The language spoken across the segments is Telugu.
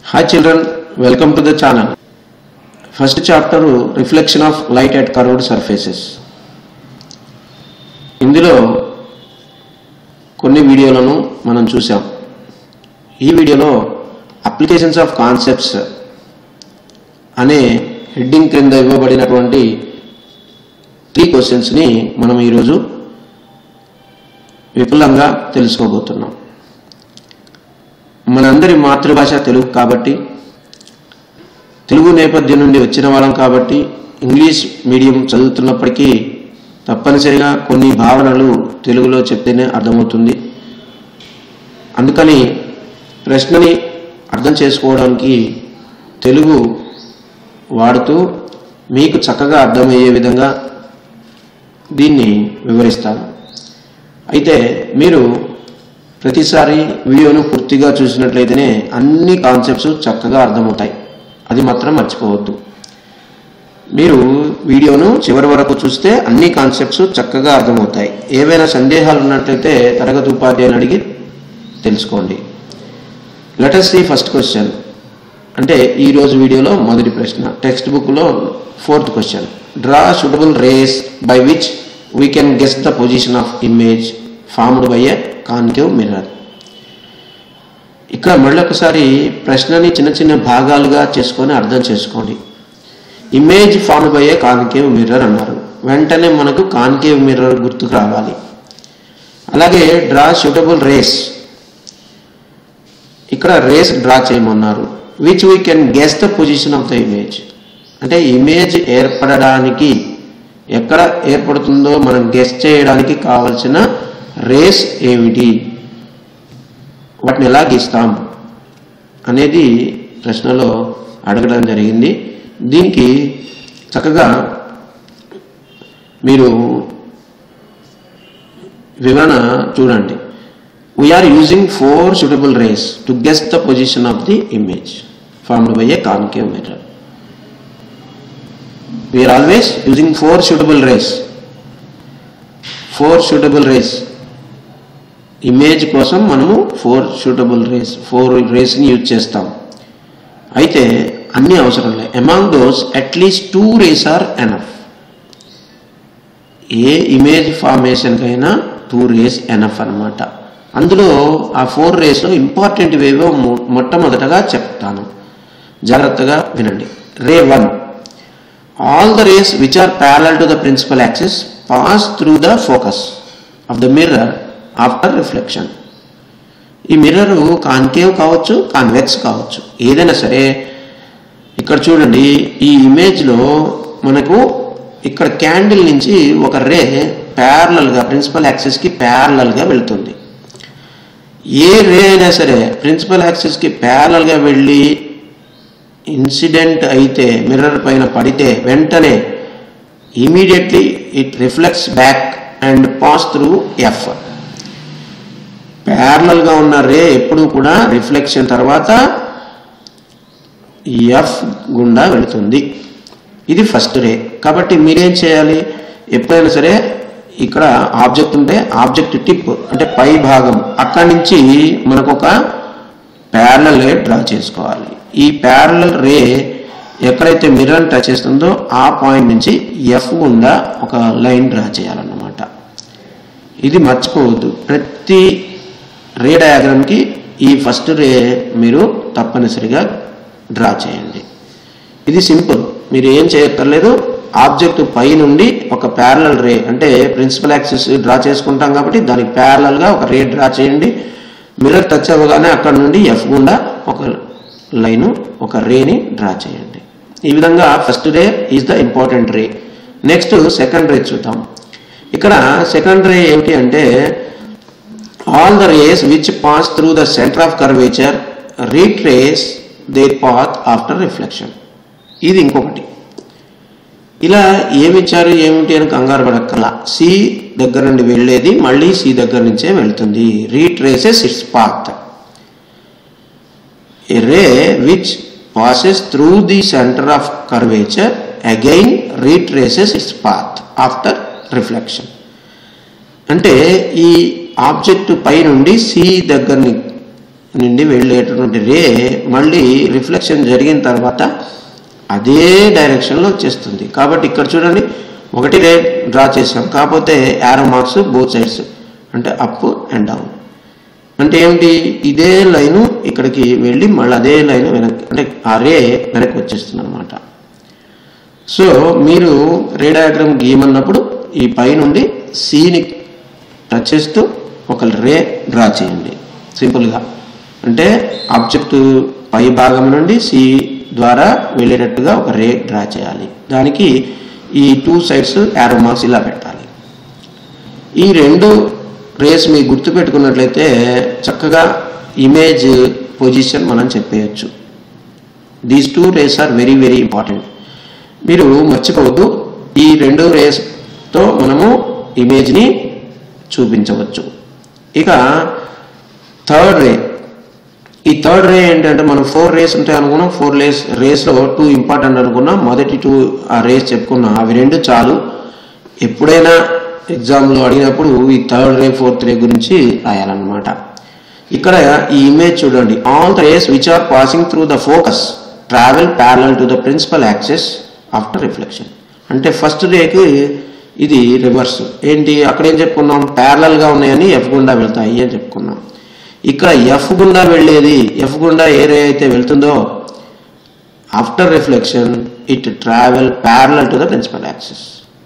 Hi children, welcome to the channel. First chapter Reflection of Light at Curved Surfaces. ఇందులో కొన్ని వీడియోలను మనం చూసాం ఈ వీడియోలో అప్లికేషన్స్ ఆఫ్ కాన్సెప్ట్స్ అనే హెడ్డింగ్ క్రింద ఇవ్వబడినటువంటి త్రీ క్వశ్చన్స్ని మనం ఈరోజు విపులంగా తెలుసుకోబోతున్నాం మనందరి మాతృభాష తెలుగు కాబట్టి తెలుగు నేపథ్యం నుండి వచ్చిన వాళ్ళం కాబట్టి ఇంగ్లీష్ మీడియం చదువుతున్నప్పటికీ తప్పనిసరిగా కొన్ని భావనలు తెలుగులో చెప్తేనే అర్థమవుతుంది అందుకని ప్రశ్నని అర్థం చేసుకోవడానికి తెలుగు వాడుతూ మీకు చక్కగా అర్థమయ్యే విధంగా దీన్ని వివరిస్తాను అయితే మీరు ప్రతిసారి వీడియోను పూర్తిగా చూసినట్లయితేనే అన్ని కాన్సెప్ట్స్ చక్కగా అర్థమవుతాయి అది మాత్రం మర్చిపోవద్దు మీరు వీడియోను చివరి వరకు చూస్తే అన్ని కాన్సెప్ట్స్ చక్కగా అర్థమవుతాయి ఏవైనా సందేహాలు ఉన్నట్లయితే తరగతి ఉపాధ్యాయుని అడిగి తెలుసుకోండి లెటస్ సి ఫస్ట్ క్వశ్చన్ అంటే ఈ రోజు వీడియోలో మొదటి ప్రశ్న టెక్స్ట్ బుక్లో fourth question draw suitable rays by which we can guess the position of image formed by a concave mirror ఇక్కడ మళ్ళొకసారి ప్రశ్నని చిన్న చిన్న భాగాలుగా చేసుకొని అర్థం చేసుకోండి image form by a concave mirror అన్నారు వెంటనే మనకు కాన్కేవ్ మిర్రర్ గుర్తుకు రావాలి అలాగే డ్రా సూటబుల్ రేస్ ఇక్కడ రేస్ డ్రా చేయమన్నారు which we can guess the position of the image అంటే ఇమేజ్ ఏర్పడడానికి ఎక్కడ ఏర్పడుతుందో మనం గెస్ చేయడానికి కావలసిన రేస్ ఏమిటి వాటిని ఎలా గీస్తాం అనేది ప్రశ్నలో అడగడం జరిగింది దీనికి చక్కగా మీరు వివరణ చూడండి we're using four suitable rays to guess the position of the image formed by a concave mirror we're always using four suitable rays four suitable rays image కోసం మనము ఫోర్ సూటబుల్ రేస్ ఫోర్ రేస్ని యూజ్ చేస్తాం అయితే అన్ని అవసరం లేదు among those at least two rays are enough a image ఫార్మేషన్కైనా టూ రేస్ ఎనఫ్ అనమాట అందులో ఆ ఫోర్ రేస్లో ఇంపార్టెంట్ వేవో మొట్టమొదటగా చెప్తాను జాగ్రత్తగా వినండి ray one all the rays which are parallel to the principal axis pass through the focus of the mirror after reflection ఈ మిర్రర్ కాన్కేవ్ కావచ్చు కాన్వెక్స్ కావచ్చు ఏదైనా సరే ఇక్కడ చూడండి ఈ ఇమేజ్లో మనకు ఇక్కడ క్యాండిల్ నుంచి ఒక రే ప్యారలల్గా ప్రిన్సిపల్ యాక్సిస్కి ప్యారలల్గా వెళ్తుంది ఏ రే అయినా సరే ప్రిన్సిపల్ యాక్సిస్కి ప్యారలల్గా వెళ్ళి ఇన్సిడెంట్ అయితే మిర్రర్ పైన పడితే వెంటనే immediately it reflects back and pass through F ప్యారలల్గా ఉన్న రే ఎప్పుడు కూడా రిఫ్లెక్షన్ తర్వాత ఎఫ్ గుండా వెళుతుంది ఇది ఫస్ట్ రే కాబట్టి మీరేం చేయాలి ఎప్పుడైనా సరే ఇక్కడ ఆబ్జెక్ట్ ఉంటే ఆబ్జెక్ట్ టిప్ అంటే పై భాగం అక్కడి నుంచి మనకు ఒక ప్యారలల్ రే డ్రా చేసుకోవాలి ఈ ప్యారలల్ రే ఎక్కడైతే మిర్రర్ టచ్ చేస్తుందో ఆ పాయింట్ నుంచి ఎఫ్ గుండా ఒక లైన్ డ్రా చేయాలన్నమాట ఇది మర్చిపోవద్దు ప్రతి రే డయాగ్రామ్కి ఈ ఫస్ట్ రే మీరు తప్పనిసరిగా డ్రా చేయండి ఇది సింపుల్ మీరు ఏం చేయక్కర్లేదు ఆబ్జెక్ట్ పై నుండి ఒక ప్యారలల్ రే అంటే ప్రిన్సిపల్ యాక్సిస్ డ్రా చేసుకుంటాం కాబట్టి దానికి ప్యారలల్గా ఒక రే డ్రా చేయండి మిర్రర్ టచ్ అవ్వగానే అక్కడ నుండి ఎఫ్ గుండా ఒక లైను ఒక రేని డ్రా చేయండి ఈ విధంగా first ray is the important ray next second ray చూద్దాం ఇక్కడ సెకండ్ రే ఏమిటి అంటే all the rays which pass through the centre of curvature retrace their path after reflection ఇది ఇంకొకటి ఇలా ఏమిచ్చారు ఏమిటి అని కంగారు పడక్కల సి దగ్గర నుండి వెళ్ళేది మళ్ళీ సి దగ్గర నుంచే వెళ్తుంది retraces its path a ray which passes through the centre of curvature again retraces its path after reflection అంటే ఈ ఆబ్జెక్ట్ పై నుండి సి దగ్గరని నుండి వెళ్ళేటటువంటి రే మళ్ళీ రిఫ్లెక్షన్ జరిగిన తర్వాత అదే డైరెక్షన్లో వచ్చేస్తుంది కాబట్టి ఇక్కడ చూడండి ఒకటి రే డ్రా చేసాం కాకపోతే యారో మార్క్స్ బోత్ సైడ్స్ అంటే అప్ అండ్ డౌన్ అంటే ఏమిటి ఇదే లైను ఇక్కడికి వెళ్ళి మళ్ళీ అదే లైన్ వెనక్కి అంటే ఆ రే వెనక్కి వచ్చేస్తుంది అనమాట సో మీరు రే డయాగ్రామ్ గీయమన్నప్పుడు ఈ పై నుండి సిని టచ్ చేస్తూ ఒక రే డ్రా చేయండి సింపుల్గా అంటే ఆబ్జెక్ట్ పై భాగం నుండి సి ద్వారా వెళ్ళేటట్టుగా ఒక రే డ్రా చేయాలి దానికి ఈ టూ సైడ్స్ యారో మార్క్స్ ఇలా పెట్టాలి ఈ రెండు రేస్ మీకు గుర్తుపెట్టుకున్నట్లయితే చక్కగా ఇమేజ్ పొజిషన్ మనం చెప్పేయచ్చు these two rays are very very important మీరు మర్చిపోవద్దు ఈ రెండు రేస్తో మనము ఇమేజ్ని చూపించవచ్చు ఇక థర్డ్ రే ఈ థర్డ్ రే ఏంటంటే మనం ఫోర్ రేస్ ఉంటాయి అనుకున్నాం ఫోర్ రేస్ రేస్లో టూ ఇంపార్టెంట్ అనుకున్నాం మొదటి టూ ఆ రేస్ చెప్పుకున్నాం అవి రెండు చాలు ఎప్పుడైనా ఎగ్జామ్లో అడిగినప్పుడు ఈ థర్డ్ రే ఫోర్త్ రే గురించి రాయాలన్నమాట ఇక్కడ ఈ ఇమేజ్ చూడండి all the rays which are passing through the focus travel parallel to the principal axis after reflection అంటే ఫస్ట్ రేకి ఇది రివర్స్ ఏంటి అక్కడ ఏం చెప్పుకున్నాం ప్యారలల్ గా ఉన్నాయని ఎఫ్ గుండా వెళ్తాయి అని చెప్పుకున్నాం ఇక్కడ ఎఫ్ గుండా వెళ్ళేది ఎఫ్ గుండా ఏ రే అయితే వెళ్తుందో after reflection it travel parallel to the principal axis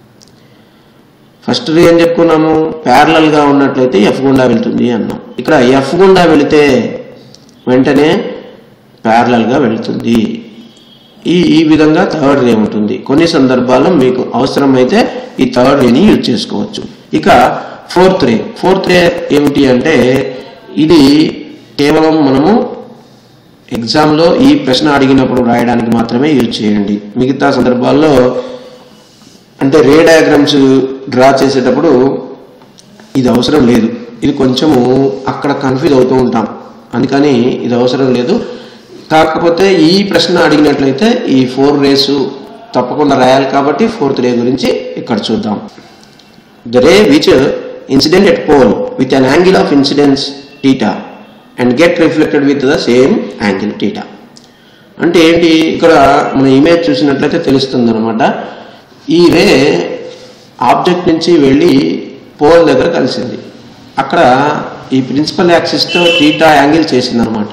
first ray ఏం చెప్పుకున్నాము ప్యారలల్ గా ఉన్నట్లయితే ఎఫ్ గుండా వెళ్తుంది అన్నాం ఇక్కడ ఎఫ్ గుండా వెళితే వెంటనే ప్యారలల్ గా వెళ్తుంది ఈ ఈ విధంగా థర్డ్ రే ఉంటుంది కొన్ని సందర్భాల్లో మీకు అవసరమైతే ఈ థర్డ్ రేని యూజ్ చేసుకోవచ్చు ఇక ఫోర్త్ రే ఫోర్త్ రే ఏమిటి అంటే ఇది కేవలం మనము ఎగ్జామ్లో ఈ ప్రశ్న అడిగినప్పుడు రాయడానికి మాత్రమే యూజ్ చేయండి మిగతా సందర్భాల్లో అంటే రే డయాగ్రామ్స్ డ్రా చేసేటప్పుడు ఇది అవసరం లేదు ఇది కొంచెము అక్కడ కన్ఫ్యూజ్ అవుతూ ఉంటాం అందుకని ఇది అవసరం లేదు కాకపోతే ఈ ప్రశ్న అడిగినట్లయితే ఈ ఫోర్ రేసు తప్పకుండా రాయాలి కాబట్టి ఫోర్త్ రే గురించి ఇక్కడ చూద్దాం the ray which incident at pole with an angle of incidence theta and get reflected with the same angle theta అంటే ఏంటి ఇక్కడ మన ఇమేజ్ చూసినట్లయితే తెలుస్తుంది అనమాట ఈ రే ఆబ్జెక్ట్ నుంచి వెళ్ళి పోల్ దగ్గర కలిసింది అక్కడ ఈ ప్రిన్సిపల్ యాక్సిస్తో టీటా యాంగిల్ చేసింది అనమాట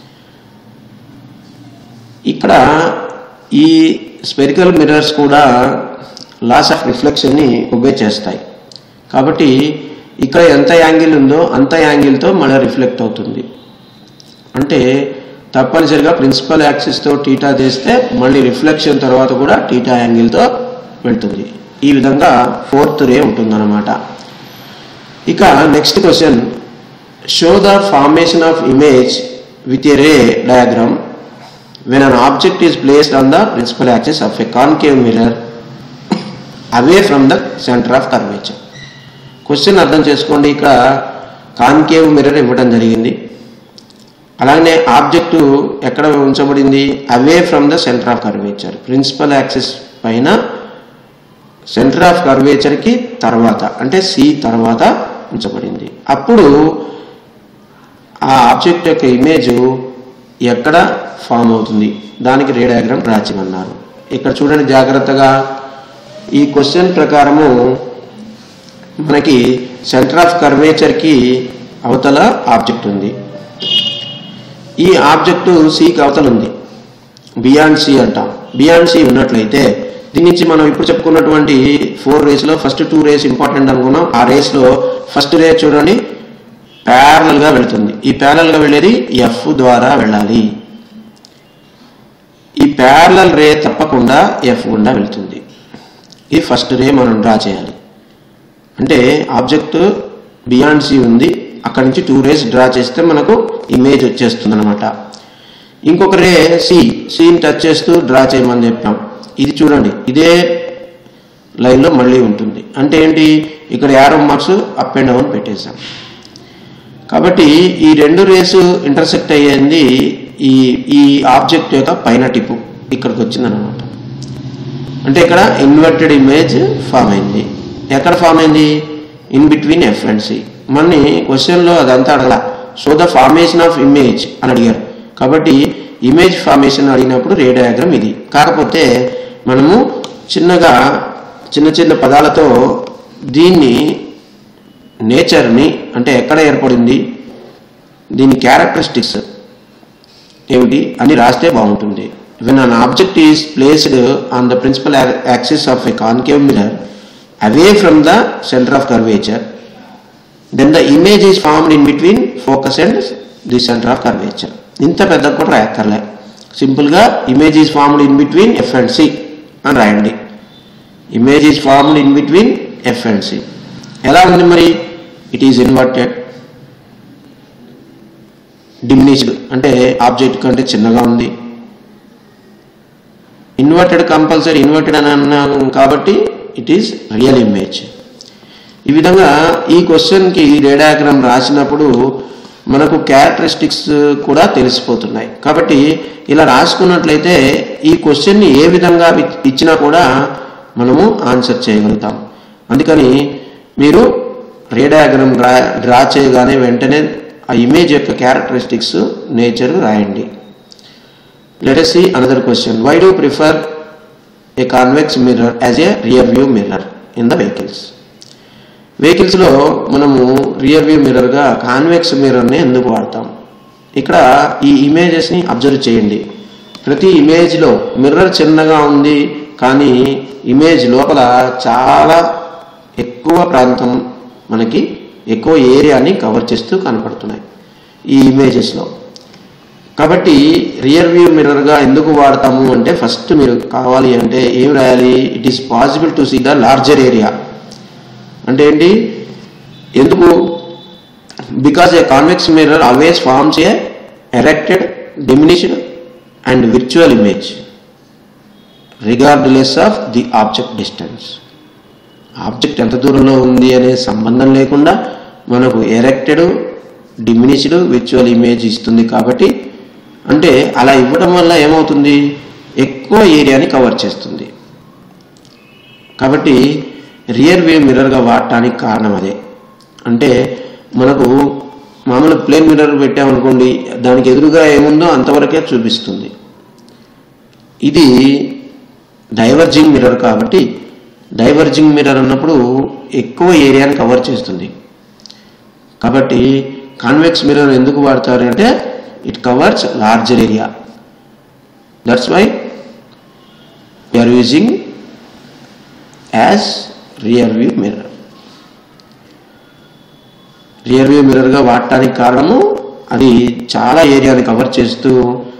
ఇక్కడ ఈ స్పెరికల్ మిర్రర్స్ కూడా లాస్ ఆఫ్ రిఫ్లెక్షన్ని ఒబే చేస్తాయి కాబట్టి ఇక్కడ ఎంత యాంగిల్ ఉందో అంత యాంగిల్తో మళ్ళీ రిఫ్లెక్ట్ అవుతుంది అంటే తప్పనిసరిగా ప్రిన్సిపల్ యాక్సిస్తో టీటా చేస్తే మళ్ళీ రిఫ్లెక్షన్ తర్వాత కూడా టీటా యాంగిల్తో వెళ్తుంది ఈ విధంగా ఫోర్త్ రే ఉంటుందన్నమాట ఇక next question show the formation of image with a ray diagram when an object is placed on the principal axis of a concave mirror away from the center of curvature question అర్థం చేసుకోండి ఇక్కడ కాన్కేవ్ మిర్రర్ ఇవ్వడం జరిగింది అలాగే ఆబ్జెక్టు ఎక్కడ ఉంచబడింది away from the centre of curvature principal axis పైన సెంటర్ ఆఫ్ కర్వేచర్కి తర్వాత అంటే సి తర్వాత ఉంచబడింది అప్పుడు ఆ ఆబ్జెక్ట్ యొక్క ఇమేజ్ ఎక్కడ ఫామ్ అవుతుంది దానికి రే డయాగ్రామ్ డ్రా చేయమన్నారు ఇక్కడ చూడండి జాగ్రత్తగా ఈ క్వశ్చన్ ప్రకారము మనకి సెంటర్ ఆఫ్ కర్వేచర్కి అవతల ఆబ్జెక్ట్ ఉంది ఈ ఆబ్జెక్టు సికి అవతల ఉంది బియాండ్ సి అంటాం బియాండ్ సి ఉన్నట్లయితే దీని నుంచి మనం ఇప్పుడు చెప్పుకున్నటువంటి ఫోర్ రేస్లో ఫస్ట్ టూ రేస్ ఇంపార్టెంట్ అనుకున్నాం ఆ రేస్లో ఫస్ట్ రేస్ చూడండి ప్యారలల్గా వెళుతుంది ఈ ప్యారలల్గా వెళ్ళేది ఎఫ్ ద్వారా వెళ్ళాలి ఈ ప్యారలల్ రే తప్పకుండా ఎఫ్ గుండా వెళ్తుంది ఈ ఫస్ట్ రే మనం డ్రా చేయాలి అంటే ఆబ్జెక్ట్ బియాండ్ సి ఉంది అక్కడి నుంచి టూ రేస్ డ్రా చేస్తే మనకు ఇమేజ్ వచ్చేస్తుంది అనమాట ఇంకొక రే సి సిని టచ్ చేస్తూ డ్రా చేయమని చెప్పాం ఇది చూడండి ఇదే లైన్లో మళ్ళీ ఉంటుంది అంటే ఏంటి ఇక్కడ arrow marks up and down పెట్టేసాం కాబట్టి ఈ రెండు రేసు ఇంటర్సెక్ట్ అయ్యేది ఈ ఈ ఆబ్జెక్ట్ యొక్క పైన టిప్పు ఇక్కడికి వచ్చిందనమాట అంటే ఇక్కడ ఇన్వర్టెడ్ ఇమేజ్ ఫామ్ అయింది ఎక్కడ ఫామ్ అయింది in between F and C మన్ని క్వశ్చన్లో అదంతా అడగల so the formation of image అని అడిగారు కాబట్టి ఇమేజ్ ఫార్మేషన్ అడిగినప్పుడు రే డయాగ్రామ్ ఇది కాకపోతే మనము చిన్నగా చిన్న చిన్న పదాలతో దీన్ని నేచర్ని అంటే ఎక్కడ ఏర్పడింది దీని క్యారెక్టరిస్టిక్స్ ఏమిటి అని రాస్తే బాగుంటుంది when an object is placed on the principal axis of a concave mirror away from the centre of curvature then the image is formed in between focus and the centre of curvature ఇంత పెద్ద కూడా రాయక్కర్లే సింపుల్గా image is formed in between F and C అని రాయండి image is formed in between F and C ఎలా ఉంది మరి ఇట్ ఈజ్ ఇన్వర్టెడ్ డిమినిష్డ్ అంటే ఆబ్జెక్ట్ కంటే చిన్నగా ఉంది ఇన్వర్టెడ్ కంపల్సరీ ఇన్వర్టెడ్ అని అన్నాం కాబట్టి ఇట్ ఈస్ రియల్ ఇమేజ్ ఈ విధంగా ఈ క్వశ్చన్కి రేడాగ్రామ్ రాసినప్పుడు మనకు క్యారెక్టరిస్టిక్స్ కూడా తెలిసిపోతున్నాయి కాబట్టి ఇలా రాసుకున్నట్లయితే ఈ క్వశ్చన్ని ఏ విధంగా ఇ- ఇచ్చినా కూడా మనము ఆన్సర్ చేయగలుగుతాం అందుకని మీరు రేడాగ్రామ్ డ్రా డ్రా చేయగానే వెంటనే ఆ ఇమేజ్ యొక్క క్యారెక్టరిస్టిక్స్ నేచర్ రాయండి let us see another question why do you prefer a convex mirror as a rear view mirror in the vehicles వెహికల్స్లో మనము రియర్ వ్యూ మిర్రర్గా కాన్వెక్స్ మిర్రర్ని ఎందుకు వాడతాం ఇక్కడ ఈ ఇమేజెస్ని అబ్జర్వ్ చేయండి ప్రతి ఇమేజ్లో మిర్రర్ చిన్నగా ఉంది కానీ ఇమేజ్ లోపల చాలా ఎక్కువ ప్రాంతం మనకి ఎక్కువ ఏరియాని కవర్ చేస్తూ కనపడుతున్నాయి ఈ ఇమేజెస్లో కాబట్టి రియర్ వ్యూ మిర్రర్గా ఎందుకు వాడతాము అంటే ఫస్ట్ మీరు కావాలి అంటే ఏం రాయాలి it is possible to see the larger area అంటే ఏంటి ఎందుకు because a convex mirror always forms a erected diminished and virtual image regardless of the object distance object ఎంత దూరంలో ఉంది అనే సంబంధం లేకుండా మనకు ఎరెక్టెడ్ డిమినిష్డ్ విర్చువల్ ఇమేజ్ ఇస్తుంది కాబట్టి అంటే అలా ఇవ్వడం వల్ల ఏమవుతుంది ఎక్కువ ఏరియాని కవర్ చేస్తుంది కాబట్టి రియర్ వ్యూ మిర్రర్గా వాడటానికి కారణం అదే అంటే మనకు మామూలు ప్లేన్ మిర్రర్ పెట్టామనుకోండి దానికి ఎదురుగా ఏముందో అంతవరకే చూపిస్తుంది ఇది డైవర్జింగ్ మిర్రర్ కాబట్టి డైవర్జింగ్ మిర్రర్ అన్నప్పుడు ఎక్కువ ఏరియాని కవర్ చేస్తుంది కాబట్టి కాన్వెక్స్ మిర్రర్ ఎందుకు వాడతారు అంటే it covers larger area that's why we are using as rear view mirror rear view మిర్రర్గా వాడటానికి కారణము అది చాలా ఏరియాని కవర్ చేస్తూ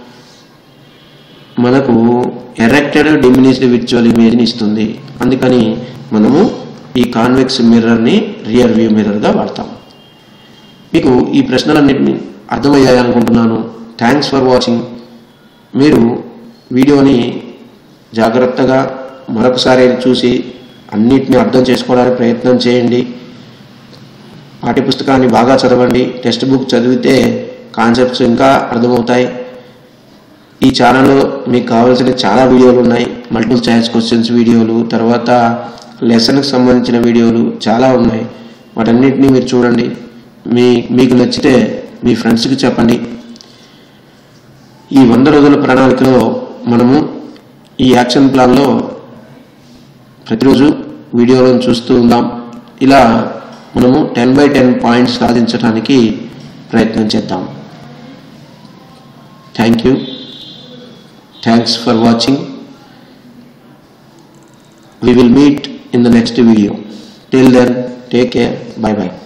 మనకు ఎరెక్టెడ్ డిమినిష్డ్ విర్చువల్ ఇమేజ్ని ఇస్తుంది అందుకని మనము ఈ కాన్వెక్స్ మిర్రర్ని రియర్ వ్యూ మిర్రర్గా వాడతాం మీకు ఈ ప్రశ్నలన్నింటినీ అర్థమయ్యాయి అనుకుంటున్నాను థ్యాంక్స్ ఫర్ వాచింగ్ మీరు వీడియోని జాగ్రత్తగా మరొకసారి చూసి అన్నిటిని అర్థం చేసుకోవడానికి ప్రయత్నం చేయండి పాఠ్యపుస్తకాన్ని బాగా చదవండి టెక్స్ట్ బుక్ చదివితే కాన్సెప్ట్స్ ఇంకా అర్థమవుతాయి ఈ ఛానల్లో మీకు కావాల్సిన చాలా వీడియోలు ఉన్నాయి మల్టిపుల్ చాయిస్ క్వశ్చన్స్ వీడియోలు తర్వాత లెసన్కి సంబంధించిన వీడియోలు చాలా ఉన్నాయి వాటన్నిటిని మీరు చూడండి మీ మీకు నచ్చితే మీ ఫ్రెండ్స్కి చెప్పండి ఈ వంద రోజుల ప్రణాళికలో మనము ఈ యాక్షన్ ప్లాన్లో ప్రతిరోజు వీడియోలను చూస్తూ ఉందాం ఇలా మనము టెన్ బై టెన్ పాయింట్స్ సాధించడానికి ప్రయత్నం చేద్దాం thank you thanks for watching we will meet in the next video till then take care bye bye